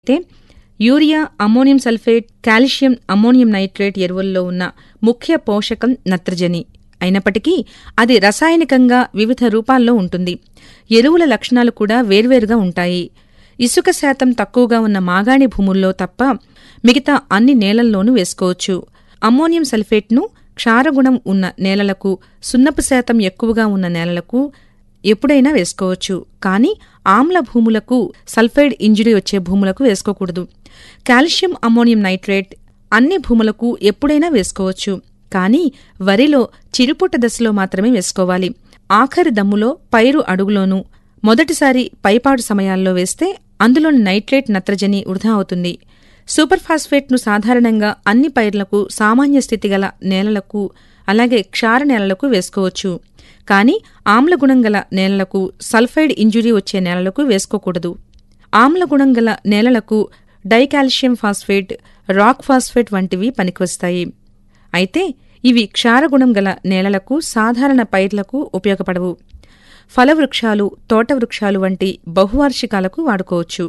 అయితే urea ammonium sulphate calcium ammonium nitrate ఎరువుల్లో ఉన్న ముఖ్య పోషకం నత్రజని అయినప్పటికీ అది రసాయనికంగా వివిధ రూపాల్లో ఉంటుంది ఎరువుల లక్షణాలు కూడా వేర్వేరుగా ఉంటాయి ఇసుక శాతం తక్కువగా ఉన్న మాగాణి భూముల్లో తప్ప మిగతా అన్ని నేలల్లోనూ వేసుకోవచ్చు అమ్మోనియం సల్ఫేట్ను క్షారగుణం ఉన్న నేలలకు సున్నపు శాతం ఎక్కువగా ఉన్న నేలలకు ఎప్పుడైనా వేసుకోవచ్చు కానీ ఆమ్ల భూములకు సల్ఫైడ్ ఇంజురీ వచ్చే భూములకు వేసుకోకూడదు కాల్షియం అమ్మోనియం నైట్రేట్ అన్ని భూములకు ఎప్పుడైనా వేసుకోవచ్చు కానీ వరిలో చిరుపుట్ట దశలో మాత్రమే వేసుకోవాలి ఆఖరి దమ్ములో పైరు అడుగులోనూ మొదటిసారి పైపాడు సమయాల్లో వేస్తే అందులోని నైట్రేట్ నత్రజని వృధా అవుతుంది సూపర్ ఫాస్ఫేట్ను సాధారణంగా అన్ని పైర్లకు సామాన్య స్థితి గల నేలలకు అలాగే క్షార నేలలకు వేసుకోవచ్చు కానీ ఆమ్లగుణం గల నేలలకు సల్ఫైడ్ ఇంజురీ వచ్చే నేలలకు వేసుకోకూడదు ఆమ్లగుణం గల నేలలకు డైకాల్షియం ఫాస్ఫేట్ రాక్ ఫాస్ఫేట్ వంటివి పనికివస్తాయి అయితే ఇవి క్షారగుణం గల నేలలకు సాధారణ పైర్లకు ఉపయోగపడవు ఫలవృక్షాలు తోటవృక్షాలు వంటి బహువార్షికాలకు వాడుకోవచ్చు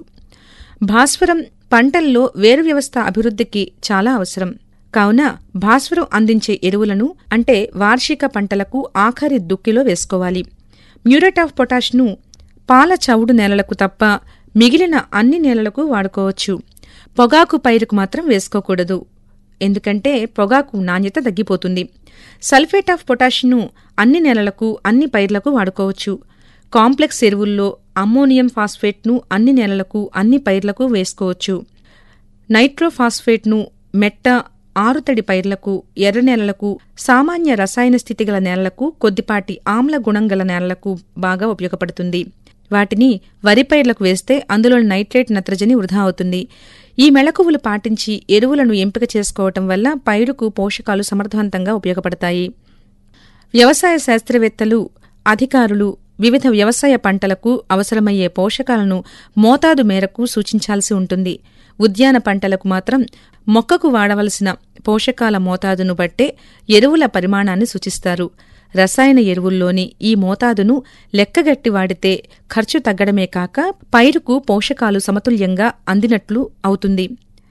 భాస్వరం పంటల్లో వేరు వ్యవస్థ అభివృద్ధికి చాలా అవసరం కావున భాస్వరం అందించే ఎరువులను అంటే వార్షిక పంటలకు ఆఖరి దుక్కిలో వేసుకోవాలి మ్యూరేట్ ఆఫ్ పొటాష్ను పాల చవుడు నేలలకు తప్ప మిగిలిన అన్ని నేలలకు వాడుకోవచ్చు పొగాకు పైరుకు మాత్రం వేసుకోకూడదు ఎందుకంటే పొగాకు నాణ్యత తగ్గిపోతుంది సల్ఫేట్ ఆఫ్ పొటాష్ను అన్ని నేలలకు అన్ని పైర్లకు వాడుకోవచ్చు కాంప్లెక్స్ ఎరువుల్లో అమ్మోనియం ఫాస్ఫేట్ను అన్ని నేలలకు అన్ని పైర్లకు వేసుకోవచ్చు నైట్రోఫాస్ఫేట్ను మెట్ట ఆరుతడి పైర్లకు ఎర్ర నేలలకు సామాన్య రసాయన స్థితి గల నేలలకు కొద్దిపాటి ఆమ్ల గుణం గల నేలలకు బాగా ఉపయోగపడుతుంది వాటిని వరి పైర్లకు వేస్తే అందులోని నైట్రేట్ నత్రజని వృధా అవుతుంది ఈ మెళకువలు పాటించి ఎరువులను ఎంపిక చేసుకోవటం వల్ల పైరుకు పోషకాలు సమర్థవంతంగా ఉపయోగపడతాయి వ్యవసాయ శాస్త్రవేత్తలు అధికారులు వివిధ వ్యవసాయ పంటలకు అవసరమయ్యే పోషకాలను మోతాదు మేరకు సూచించాల్సి ఉంటుంది ఉద్యాన పంటలకు మాత్రం మొక్కకు వాడవలసిన పోషకాల మోతాదును బట్టే ఎరువుల పరిమాణాన్ని సూచిస్తారు రసాయన ఎరువుల్లోని ఈ మోతాదును లెక్కగట్టి వాడితే ఖర్చు తగ్గడమే కాక పైరుకు పోషకాలు సమతుల్యంగా అందినట్లు అవుతుంది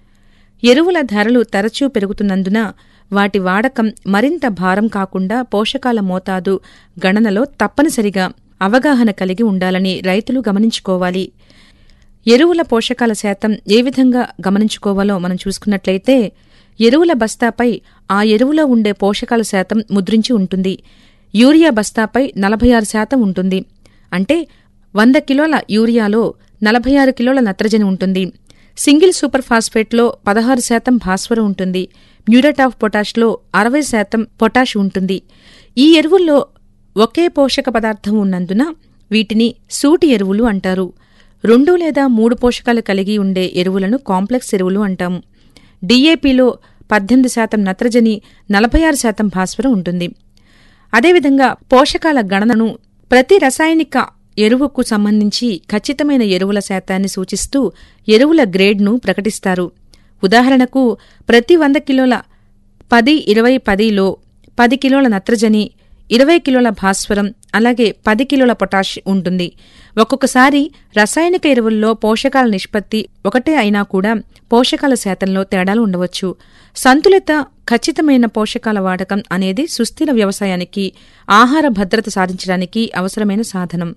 ఎరువుల ధరలు తరచూ పెరుగుతున్నందున వాటి వాడకం మరింత భారం కాకుండా పోషకాల మోతాదు గణనలో తప్పనిసరిగా అవగాహన కలిగి ఉండాలని రైతులు గమనించుకోవాలి ఎరువుల పోషకాల శాతం ఏ విధంగా గమనించుకోవాలో మనం చూసుకున్నట్లయితే ఎరువుల బస్తాపై ఆ ఎరువులో ఉండే పోషకాల శాతం ముద్రించి ఉంటుంది యూరియా బస్తాపై నలభై ఆరు శాతం ఉంటుంది అంటే వంద కిలోల యూరియాలో నలభై ఆరు కిలోల నత్రజని ఉంటుంది సింగిల్ సూపర్ ఫాస్ఫేట్లో పదహారు శాతం భాస్వరం ఉంటుంది మ్యూరేట్ ఆఫ్ పొటాష్లో అరవై శాతం పొటాష్ ఉంటుంది ఈ ఎరువుల్లో ఒకే పోషక పదార్థం ఉన్నందున వీటిని సూటి ఎరువులు అంటారు రెండు లేదా మూడు పోషకాలు కలిగి ఉండే ఎరువులను కాంప్లెక్స్ ఎరువులు అంటాము డీఏపీలో పద్దెనిమిది శాతం నత్రజని నలభై ఆరు శాతం భాస్వరం ఉంటుంది అదేవిధంగా పోషకాల గణనను ప్రతి రసాయనిక ఎరువుకు సంబంధించి ఖచ్చితమైన ఎరువుల శాతాన్ని సూచిస్తూ ఎరువుల గ్రేడ్ను ప్రకటిస్తారు ఉదాహరణకు ప్రతి వంద కిలోల పది ఇరవై పదిలో పది కిలోల నత్రజని ఇరవై కిలోల భాస్వరం అలాగే పది కిలోల పొటాష్ ఉంటుంది ఒక్కొక్కసారి రసాయనిక ఎరువుల్లో పోషకాల నిష్పత్తి ఒకటే అయినా కూడా పోషకాల శాతంలో తేడాలు ఉండవచ్చు సంతులిత ఖచ్చితమైన పోషకాల వాడకం అనేది సుస్థిర వ్యవసాయానికి ఆహార భద్రత సాధించడానికి అవసరమైన సాధనం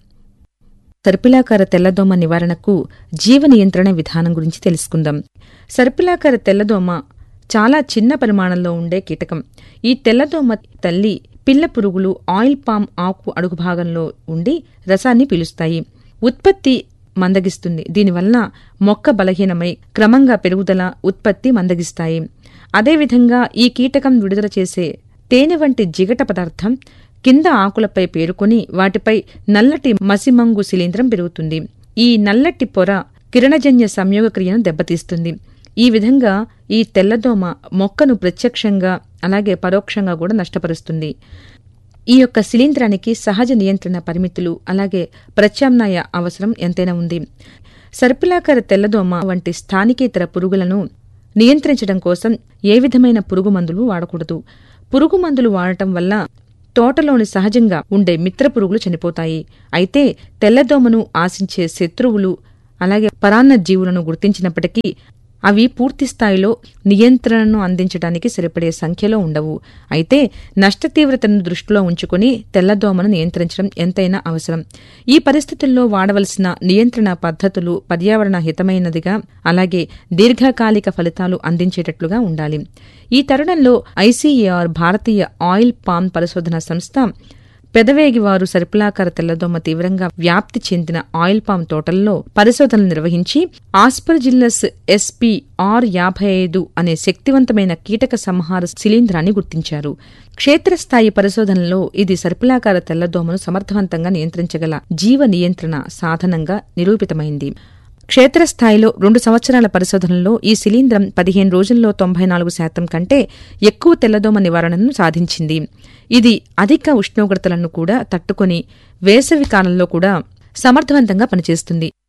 సర్పిలాకార తెల్లదోమ నివారణకు జీవ నియంత్రణ విధానం గురించి తెలుసుకుందాం సర్పిలాకార తెల్లదోమ చాలా చిన్న పరిమాణంలో ఉండే కీటకం ఈ తెల్లదోమ తల్లి పిల్ల పురుగులు ఆయిల్ పామ్ ఆకు అడుగు భాగంలో ఉండి రసాన్ని పీలుస్తాయి ఉత్పత్తి మందగిస్తుంది దీనివల్ల మొక్క బలహీనమై క్రమంగా పెరుగుదల ఉత్పత్తి మందగిస్తాయి అదేవిధంగా ఈ కీటకం విడుదల చేసే తేనె వంటి జిగట పదార్థం కింద ఆకులపై పేరుకొని వాటిపై నల్లటి మసిమంగు శిలీంద్రం పెరుగుతుంది ఈ నల్లటి పొర కిరణజన్య సంయోగ క్రియను దెబ్బతీస్తుంది ఈ విధంగా ఈ తెల్లదోమ మొక్కను ప్రత్యక్షంగా అలాగే పరోక్షంగా కూడా నష్టపరుస్తుంది ఈ యొక్క శిలీంధ్రానికి సహజ నియంత్రణ పరిమితులు అలాగే ప్రత్యామ్నాయ అవసరం ఎంతైనా ఉంది సర్పిలాకార తెల్లదోమ వంటి స్థానికేతర పురుగులను నియంత్రించడం కోసం ఏ విధమైన పురుగు మందులు వాడకూడదు పురుగు మందులు వాడటం వల్ల తోటలోని సహజంగా ఉండే మిత్ర పురుగులు చనిపోతాయి అయితే తెల్లదోమను ఆశించే శత్రువులు అలాగే పరాన్న జీవులను గుర్తించినప్పటికీ అవి పూర్తి స్థాయిలో నియంత్రణను అందించడానికి సరిపడే సంఖ్యలో ఉండవు అయితే నష్ట తీవ్రతను దృష్టిలో ఉంచుకుని తెల్లదోమను నియంత్రించడం ఎంతైనా అవసరం ఈ పరిస్థితుల్లో వాడవలసిన నియంత్రణ పద్ధతులు పర్యావరణ హితమైనదిగా అలాగే దీర్ఘకాలిక ఫలితాలు అందించేటట్లుగా ఉండాలి ఈ తరుణంలో ఐసీఏఆర్ భారతీయ ఆయిల్ పామ్ పరిశోధన సంస్థ పెదవేగివారు సర్పిలాకార తెల్లదోమ తీవ్రంగా వ్యాప్తి చెందిన ఆయిల్ పామ్ తోటల్లో పరిశోధనలు నిర్వహించి ఆస్పర్జిల్లస్ ఎస్పీ ఆర్ యాభై ఐదు అనే శక్తివంతమైన కీటక సంహార శిలీంధ్రాన్ని గుర్తించారు క్షేత్రస్థాయి పరిశోధనలో ఇది సర్పిలాకార తెల్లదోమను సమర్థవంతంగా నియంత్రించగల జీవ నియంత్రణ సాధనంగా నిరూపితమైంది క్షేత్రస్థాయిలో రెండు సంవత్సరాల పరిశోధనలో ఈ శిలీంధ్రం పదిహేను రోజుల్లో తొంభై నాలుగు శాతం కంటే ఎక్కువ తెల్లదోమ నివారణను సాధించింది ఇది అధిక ఉష్ణోగ్రతలను కూడా తట్టుకొని వేసవి కాలంలో కూడా సమర్థవంతంగా పనిచేస్తుంది